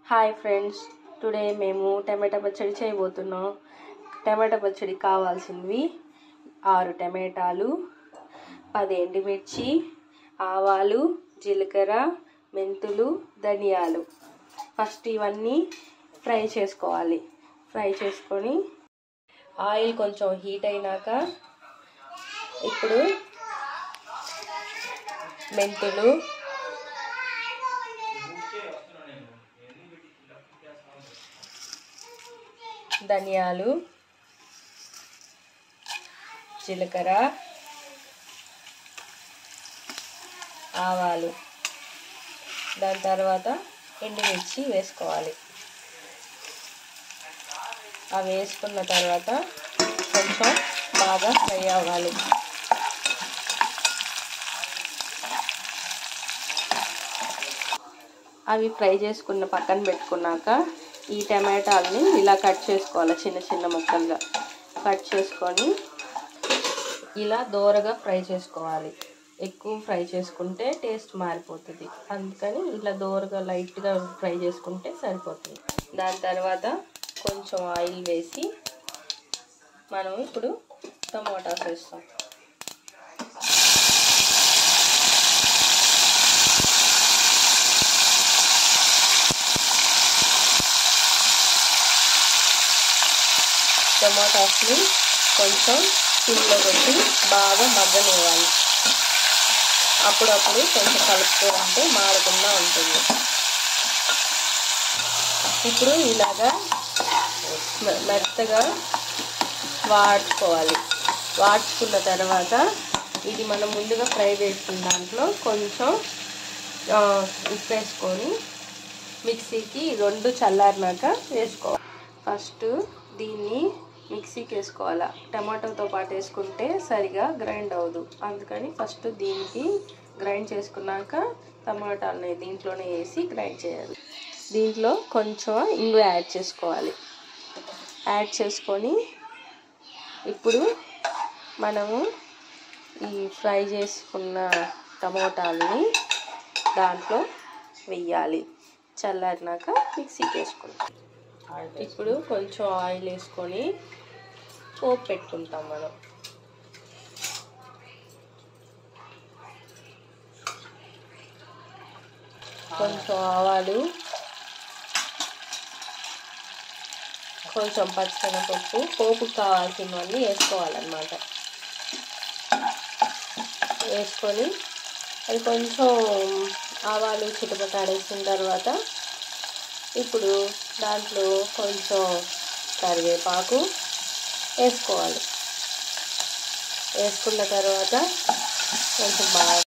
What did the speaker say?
hi friends today మేము టమాటా పచ్చడి చేయబోతున్నాం టమాటా పచ్చడి కావాల్సినవి ఆరు టమాటాలు పది ఎండుమిర్చి ఆవాలు జీలకర్ర మెంతులు ధనియాలు ఫస్ట్ ఇవన్నీ ఫ్రై చేసుకోవాలి ఫ్రై చేసుకొని ఆయిల్ కొంచెం హీట్ అయినాక ఇప్పుడు మెంతులు ధనియాలు జీలకర్ర ఆవాలు దాని తర్వాత ఎండుమిర్చి వేసుకోవాలి అవి వేసుకున్న తర్వాత కొంచెం బాగా ఫ్రై అవ్వాలి అవి ఫ్రై చేసుకున్న పక్కన పెట్టుకున్నాక ఈ టమాటాలని ఇలా కట్ చేసుకోవాలి చిన్న చిన్న ముక్కలుగా కట్ చేసుకొని ఇలా దోరగా ఫ్రై చేసుకోవాలి ఎక్కువ ఫ్రై చేసుకుంటే టేస్ట్ మారిపోతుంది అందుకని ఇలా దోరగా లైట్గా ఫ్రై చేసుకుంటే సరిపోతుంది దాని తర్వాత కొంచెం ఆయిల్ వేసి మనం ఇప్పుడు టమాటాస్ వేస్తాం టమాటాస్ని కొంచెం సిమ్లో పెట్టి బాగా మగ్గనివ్వాలి అప్పుడప్పుడు కొంచెం కలుపుతూ మాడకుండా ఉంటుంది ఇప్పుడు ఇలాగా మెత్తగా వాడుకోవాలి వాడుకున్న తర్వాత ఇది మనం ముందుగా ఫ్రై చేసుకున్న దాంట్లో కొంచెం ఉప్పు వేసుకొని మిక్సీకి రెండు చల్లారినాక వేసుకోవాలి ఫస్ట్ దీన్ని మిక్సీకి వేసుకోవాలి టమాటోతో పాటు వేసుకుంటే సరిగా గ్రైండ్ అవ్వదు అందుకని ఫస్ట్ దీనికి గ్రైండ్ చేసుకున్నాక టమాటాలని దీంట్లోనే వేసి గ్రైండ్ చేయాలి దీంట్లో కొంచెం ఇంగు యాడ్ చేసుకోవాలి యాడ్ చేసుకొని ఇప్పుడు మనము ఈ ఫ్రై చేసుకున్న టమోటాలని దాంట్లో వెయ్యాలి చల్లారినాక మిక్సీకి వేసుకుంటాం ఇప్పుడు కొంచెం ఆయిల్ వేసుకొని పోపు పెట్టుకుంటాం మనం కొంచెం ఆవాలు కొంచెం పచ్చిశనగపప్పు పోపుకు కావాల్సినవన్నీ వేసుకోవాలన్నమాట వేసుకొని అది కొంచెం ఆవాలు చిటపటాడేసిన తర్వాత ఇప్పుడు దాంట్లో కొంచెం కరివేపాకు వేసుకోవాలి వేసుకున్న తర్వాత కొంచెం బాగా